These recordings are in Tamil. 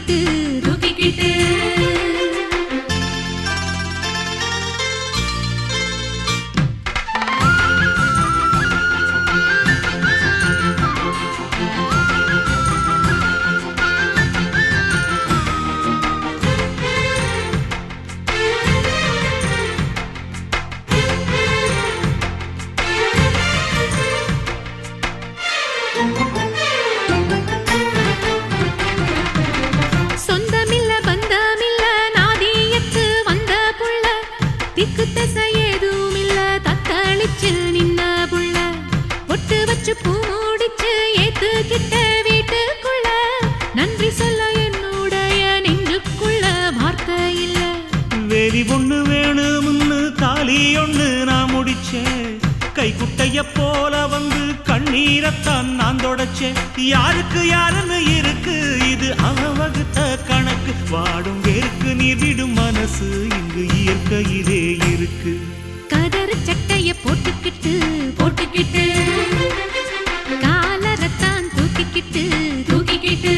தூக்கிக்கிட்டு தூக்கிக்கிட்டு சொந்தமில்ல பந்தமில்ல நாதியத்து வந்த புள்ள திக்கு தசை ஏதும் இல்ல தத்தளிச்சு நின்ன புள்ள ஒட்டு வச்சு பூ முடிச்சு ஏத்துக்கிட்ட வீட்டுக்குள்ள நன்றி சொல்ல என்னுடைய நெஞ்சுக்குள்ள வார்த்தை இல்ல வேலி ஒண்ணு வேணும்னு தாலி ஒண்ணு நான் முடிச்சேன் கைக்குட்டைய போல வந்து கண்ணீரத்தான் நான் தொடச்சேன் யாருக்கு யாருன்னு இருக்கு இது அவன் வகுத்த கணக்கு வாடும் வேருக்கு நீர் விடும் மனசு இங்கு இயற்கையிலே இருக்கு கதறு சட்டைய போட்டுக்கிட்டு போட்டுக்கிட்டு காலரத்தான் தூக்கிக்கிட்டு தூக்கிக்கிட்டு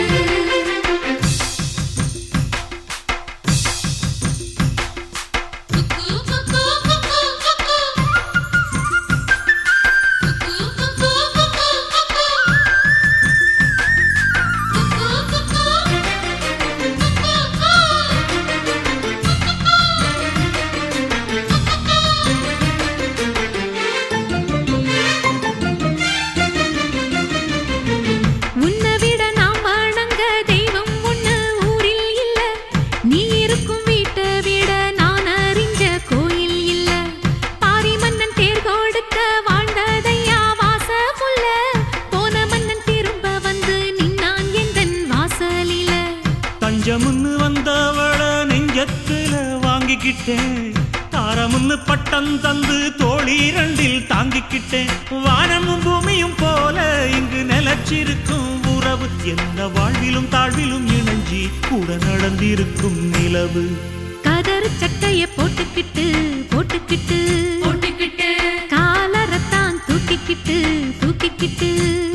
உன்னை விட நாம் வணங்க தெய்வம் ஒண்ணு ஊரில் இல்ல நீ இருக்கும் வீட்டை விட நான் அறிஞ்ச கோயில் இல்ல பாரி மன்னன் தேர் கொடுக்க வாழ்ந்ததையா வாச புல்ல போன மன்னன் திரும்ப வந்து நின்னான் எந்தன் வாசலில தஞ்சமுன்னு வந்தவள நெஞ்சத்துல வாங்கிக்கிட்டேன் தாரமுன்னு பட்டம் தந்து தோழி இரண்டில் தாங்கிக்கிட்டேன் வானமும் பூமியும் போல இங்கு நிலச்சிருக்கும் உறவு எந்த வாழ்விலும் தாழ்விலும் இணைஞ்சி கூட நடந்திருக்கும் நிலவு கதறு சட்டைய போட்டுக்கிட்டு போட்டுக்கிட்டு போட்டுக்கிட்டு காலரத்தான் தூக்கிக்கிட்டு தூக்கிக்கிட்டு